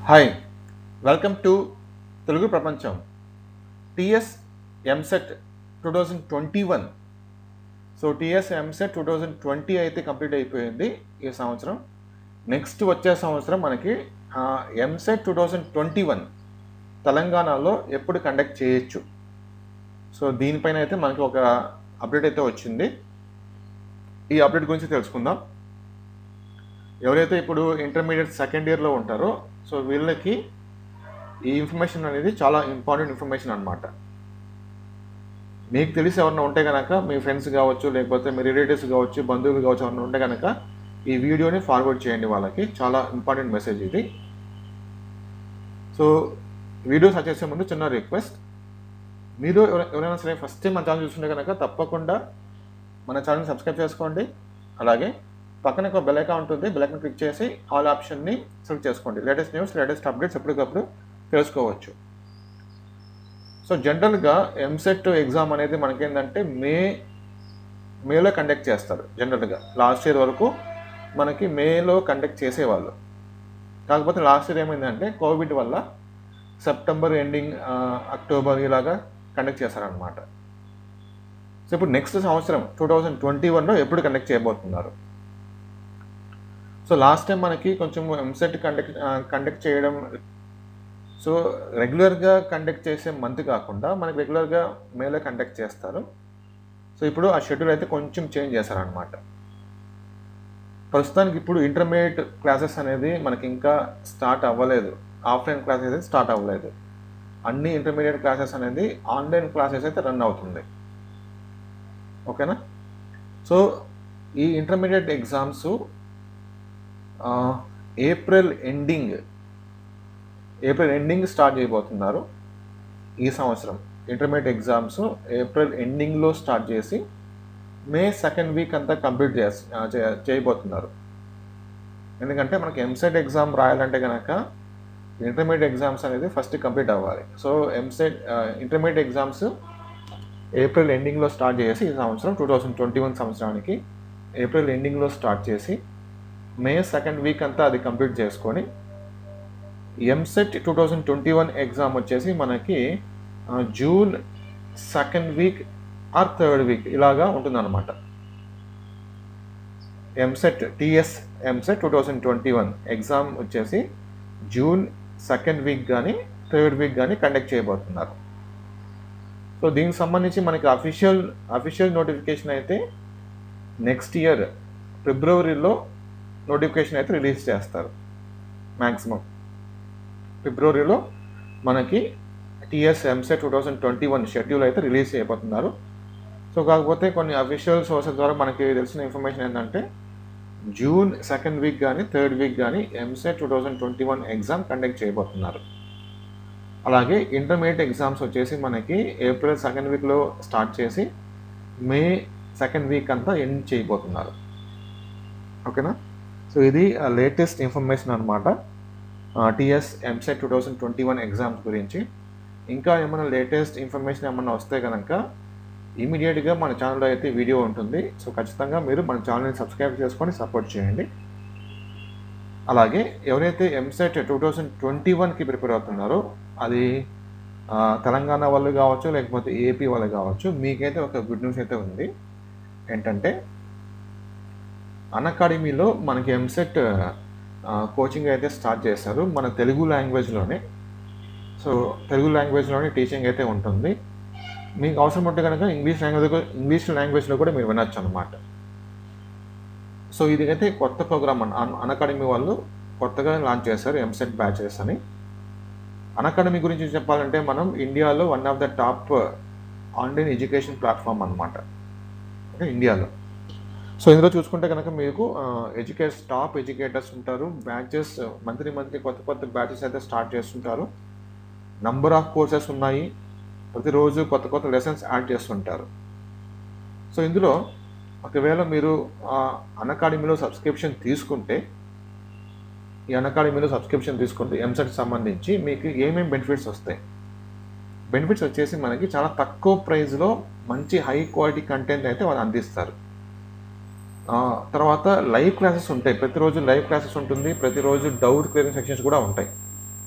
hi welcome to Telugu ప్రపంచం TS EAMCET two thousand twenty one so TS EAMCET two thousand twenty అయితే complete అయిపోయింది ఈ సంవత్సరం next వచ్చే సంవత్సరం మనకి EAMCET two thousand twenty one తెలంగాణలో ఎప్పుడు కండక్ట్ చేయొచ్చు సో దీనిపైన అయితే మనకి ఒక అప్డేట్ అయితే వచ్చింది ఈ అప్డేట్ గురించి తెలుసుకుందాం ఎవరైతే ఇప్పుడు ఇంటర్మీడియట్ సెకండ్ ఇయర్లో ఉంటారో సో వీళ్ళకి ఈ ఇన్ఫర్మేషన్ అనేది చాలా ఇంపార్టెంట్ ఇన్ఫర్మేషన్ అనమాట మీకు తెలిసి ఎవరైనా ఉంటే కనుక మీ ఫ్రెండ్స్ కావచ్చు లేకపోతే మీ రిలేటివ్స్ కావచ్చు బంధువులు కావచ్చు ఎవరైనా ఉంటే కనుక ఈ వీడియోని ఫార్వర్డ్ చేయండి వాళ్ళకి చాలా ఇంపార్టెంట్ మెసేజ్ ఇది సో వీడియో సర్చ్ చేసే ముందు చిన్న రిక్వెస్ట్ మీరు ఎవర- ఎవరైనా సరే ఫస్ట్ టైం మన ఛానల్ చూస్తుంటే కనుక తప్పకుండా మన ఛానల్ సబ్స్క్రైబ్ చేసుకోండి అలాగే పక్కన ఒక బెల్ ఐకాన్ ఉంటుంది బెల్ ఐకాన్ క్లిక్ చేసి ఆల్ ఆప్షన్ని సెలెక్ట్ చేసుకోండి లేటెస్ట్ న్యూస్ లేటెస్ట్ అప్డేట్స్ ఎప్పటికప్పుడు తెలుసుకోవచ్చు సో జనరల్గా ఎంసెట్ ఎగ్జామ్ అనేది మనకేంటంటే మే మేలో కండక్ట్ చేస్తారు జనరల్గా లాస్ట్ ఇయర్ వరకు మనకి మేలో కండక్ట్ చేసేవాళ్ళు కాకపోతే లాస్ట్ ఇయర్ ఏమైందంటే కోవిడ్ వల్ల సెప్టెంబర్ ఎండింగ్ అక్టోబర్ ఇలాగా కండక్ట్ చేస్తారనమాట సో ఇప్పుడు నెక్స్ట్ సంవత్సరం టూ థౌజండ్ ట్వంటీ వన్లో ఎప్పుడు కండక్ట్ చేయబోతున్నారు సో లాస్ట్ టైం మనకి కొంచెం ఎంసెట్ కండక్ట్ కండక్ట్ చేయడం సో రెగ్యులర్గా కండక్ట్ చేసే మంత్ కాకుండా మనకి రెగ్యులర్గా మేలో కండక్ట్ చేస్తారు సో ఇప్పుడు ఆ షెడ్యూల్ అయితే కొంచెం చేంజ్ చేశారనమాట ప్రస్తుతానికి ఇప్పుడు ఇంటర్మీడియట్ క్లాసెస్ అనేది మనకి ఇంకా స్టార్ట్ అవ్వలేదు ఆఫ్లైన్ క్లాసెస్ అయితే స్టార్ట్ అవ్వలేదు అన్ని ఇంటర్మీడియట్ క్లాసెస్ అనేది ఆన్లైన్ క్లాసెస్ అయితే రన్ అవుతుంది ఓకేనా సో ఈ intermediate exams April ending April ending start చేయబోతున్నారు ఈ సంవత్సరం ఇంటర్మీడియట్ ఎగ్జామ్స్ ఏప్రిల్ ఎండింగ్లో స్టార్ట్ చేసి మే సెకండ్ వీక్ అంతా కంప్లీట్ చేసి ఆ, చే- చేయబోతున్నారు ఎందుకంటే మనకి ఎంసెట్ ఎగ్జామ్ రాయాలంటే కనుక ఇంటర్మీడియట్ ఎగ్జామ్స్ అనేది ఫస్ట్ కంప్లీట్ అవ్వాలి so EAMCET intermediate exams April ఎండింగ్లో స్టార్ట్ చేసి ఈ సంవత్సరం టూ థౌజండ్ ట్వంటీ వన్ సంవత్సరానికి ఏప్రిల్ ఎండింగ్లో స్టార్ట్ చేసి మే సెకండ్ వీక్ అంతా అది కంప్లీట్ చేసుకొని EAMCET two thousand twenty one exam వచ్చేసి మనకి ఆ, June second week or third week ఇలాగా ఉంటుందన్నమాట EAMCET TS EAMCET two thousand twenty one exam వచ్చేసి జూన్ సెకండ్ వీక్ కానీ థర్డ్ వీక్ కానీ కండక్ట్ చేయబోతున్నారు సో దీనికి సంబంధించి మనకి అఫీషియల్ అఫీషియల్ నోటిఫికేషన్ అయితే నెక్స్ట్ ఇయర్ ఫిబ్రవరిలో నోటిఫికేషన్ అయితే రిలీజ్ చేస్తారు మ్యాక్సిమం ఫిబ్రవరిలో మనకి TS EAMCET two thousand twenty one schedule అయితే రిలీజ్ చేయబోతున్నారు సో కాకపోతే కొన్ని అఫీషియల్ సోర్సెస్ ద్వారా మనకి తెలిసిన ఇన్ఫర్మేషన్ ఏంటంటే జూన్ సెకండ్ వీక్ కానీ థర్డ్ వీక్ కానీ EAMCET two thousand twenty one exam conduct చేయబోతున్నారు అలాగే ఇంటర్మీడియట్ ఎగ్జామ్స్ వచ్చేసి మనకి ఏప్రిల్ సెకండ్ వీక్లో స్టార్ట్ చేసి మే సెకండ్ వీక్ అంతా ఎండ్ చేయబోతున్నారు ఓకేనా సో ఇది లేటెస్ట్ ఇన్ఫర్మేషన్ అనమాట TS EAMCET two thousand twenty one exams గురించి ఇంకా ఏమైనా లేటెస్ట్ ఇన్ఫర్మేషన్ ఏమైనా వస్తే కనుక ఇమీడియట్గా మన ఛానల్లో అయితే వీడియో ఉంటుంది సో ఖచ్చితంగా మీరు మన ఛానల్ని సబ్స్క్రైబ్ చేసుకొని సపోర్ట్ చేయండి అలాగే ఎవరైతే ఎంసెట్ టూ థౌజండ్ ట్వంటీ వన్కి ప్రిపేర్ అవుతున్నారో అది ఆ, తెలంగాణ వాళ్ళు కావచ్చు లేకపోతే ఏపీ వాళ్ళు కావచ్చు మీకైతే ఒక గుడ్ న్యూస్ అయితే ఉంది ఏంటంటే అన్ అకాడమీలో మనకి ఎంసెట్ కోచింగ్ అయితే స్టార్ట్ చేస్తారు మన తెలుగు లాంగ్వేజ్లోనే సో తెలుగు లాంగ్వేజ్లోనే టీచింగ్ అయితే ఉంటుంది మీకు అవసరం ఉంటే కనుక ఇంగ్లీష్ లాంగ్వేజ్ ఇంగ్లీష్ లాంగ్వేజ్లో కూడా మీరు వినొచ్చు అనమాట సో ఇది అయితే కొత్త ప్రోగ్రామ్ అన్ అన్ అకాడమీ వాళ్ళు కొత్తగా లాంచ్ చేశారు ఎంసెట్ బ్యాచెస్ అని అన్ అకాడమీ గురించి చెప్పాలంటే మనం ఇండియాలో one of the top online education platform అనమాట ఓకే ఇండియాలో సో ఇందులో చూసుకుంటే కనుక మీకు ఎడ్యుకేట్ టాప్ ఎడ్యుకేటర్స్ ఉంటారు బ్యాచెస్ మంత్లీ మంత్లీ కొత్త కొత్త బ్యాచెస్ అయితే స్టార్ట్ చేస్తుంటారు నంబర్ ఆఫ్ కోర్సెస్ ఉన్నాయి ప్రతిరోజు కొత్త కొత్త లెసన్స్ యాడ్ చేస్తుంటారు సో ఇందులో ఒకవేళ మీరు అన్ అకాడమీలో సబ్స్క్రిప్షన్ తీసుకుంటే ఈ అన్ అకాడమీలో సబ్స్క్రిప్షన్ తీసుకుంటే ఎంసెట్ సంబంధించి మీకు ఏమేమి బెనిఫిట్స్ వస్తాయి బెనిఫిట్స్ వచ్చేసి మనకి చాలా తక్కువ ప్రైస్లో మంచి హై క్వాలిటీ కంటెంట్ అయితే వాళ్ళు అందిస్తారు ఆ, తర్వాత లైవ్ క్లాసెస్ ఉంటాయి ప్రతిరోజు లైవ్ క్లాసెస్ ఉంటుంది ప్రతిరోజు డౌట్ క్లియరింగ్ సెక్షన్స్ కూడా ఉంటాయి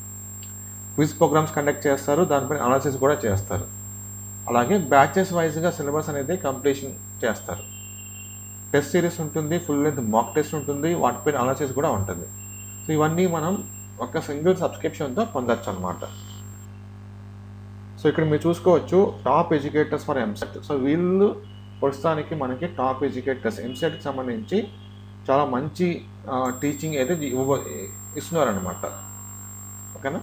క్విజ్ ప్రోగ్రామ్స్ కండక్ట్ చేస్తారు దానిపైన అనాలిసిస్ కూడా చేస్తారు అలాగే బ్యాచెస్ వైజ్గా సిలబస్ అనేది కంప్లీషన్ చేస్తారు టెస్ట్ సిరీస్ ఉంటుంది ఫుల్ లెంత్ మాక్ టెస్ట్ ఉంటుంది వాటిపైన అనాలిసిస్ కూడా ఉంటుంది సో ఇవన్నీ మనం ఒక సింగిల్ సబ్స్క్రిప్షన్తో పొందొచ్చు అనమాట సో ఇక్కడ మీరు చూసుకోవచ్చు top educators for EAMCET so వీళ్ళు ప్రస్తుతానికి మనకి టాప్ ఎడ్యుకేటర్స్ ఎంసెట్కి సంబంధించి చాలా మంచి టీచింగ్ అయితే ఇవ్వ ఇస్తున్నారనమాట ఓకేనా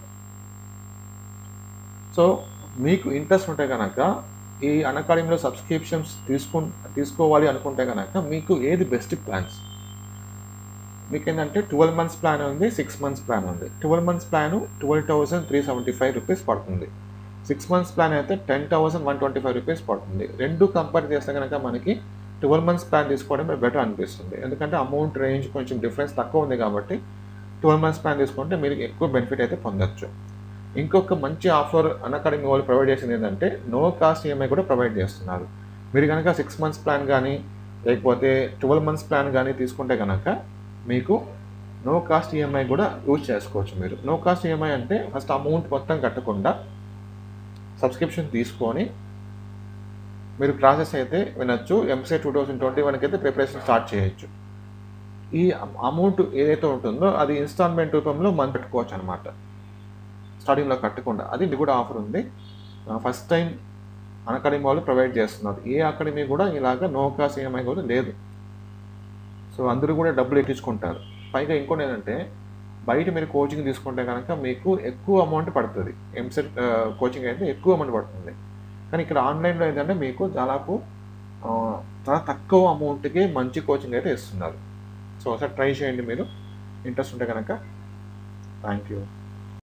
సో మీకు ఇంట్రెస్ట్ ఉంటే కనుక ఈ అకాడమీలో సబ్స్క్రిప్షన్స్ తీసుకు తీసుకోవాలి అనుకుంటే కనుక మీకు ఏది బెస్ట్ ప్లాన్స్ మీకు ఏంటంటే ట్వెల్వ్ మంత్స్ ప్లాన్ ఉంది సిక్స్ మంత్స్ ప్లాన్ ఉంది twelve months plan twelve thousand three seventy five rupees పడుతుంది సిక్స్ మంత్స్ ప్లాన్ అయితే ten thousand one twenty five rupees పడుతుంది రెండు కంపేర్ చేస్తే కనుక మనకి ట్వెల్వ్ మంత్స్ ప్లాన్ తీసుకోవడం బెటర్ అనిపిస్తుంది ఎందుకంటే అమౌంట్ రేంజ్ కొంచెం డిఫరెన్స్ తక్కువ ఉంది కాబట్టి ట్వెల్వ్ మంత్స్ ప్లాన్ తీసుకుంటే మీరు ఎక్కువ బెనిఫిట్ అయితే పొందొచ్చు ఇంకొక మంచి ఆఫర్ అకాడమీ వాళ్ళు ప్రొవైడ్ చేసింది ఏంటంటే నో కాస్ట్ ఈఎంఐ కూడా ప్రొవైడ్ చేస్తున్నారు మీరు కనుక సిక్స్ మంత్స్ ప్లాన్ కానీ లేకపోతే ట్వెల్వ్ మంత్స్ ప్లాన్ కానీ తీసుకుంటే కనుక మీకు నో కాస్ట్ ఈఎంఐ కూడా యూజ్ చేసుకోవచ్చు మీరు నో కాస్ట్ ఈఎంఐ అంటే ఫస్ట్ అమౌంట్ మొత్తం కట్టకుండా సబ్స్క్రిప్షన్ తీసుకొని మీరు క్లాసెస్ అయితే వినొచ్చు ఎంసీ టూ థౌజండ్ ట్వంటీ వన్కి అయితే ప్రిపరేషన్ స్టార్ట్ చేయొచ్చు ఈ అమౌంట్ ఏదైతే ఉంటుందో అది ఇన్స్టాల్మెంట్ రూపంలో మనం పెట్టుకోవచ్చు అనమాట స్టార్టింగ్లో కట్టకుండా అది ఇది కూడా ఆఫర్ ఉంది ఫస్ట్ టైం అకాడమీ వాళ్ళు ప్రొవైడ్ చేస్తున్నారు ఏ అకాడమీ కూడా ఇలాగ నో కాస్ట్ ఈఎంఐ కూడా లేదు సో అందరూ కూడా డబ్బులు ఎక్కించుకుంటారు పైగా ఇంకోటి ఏంటంటే బయట మీరు కోచింగ్ తీసుకుంటే కనుక మీకు ఎక్కువ అమౌంట్ పడుతుంది ఎంసెట్ కోచింగ్ అయితే ఎక్కువ అమౌంట్ పడుతుంది కానీ ఇక్కడ ఆన్లైన్లో ఏంటంటే మీకు దాదాపు చాలా తక్కువ అమౌంట్కి మంచి కోచింగ్ అయితే ఇస్తున్నారు సో ఒకసారి ట్రై చేయండి మీరు ఇంట్రెస్ట్ ఉంటే కనుక థ్యాంక్ యూ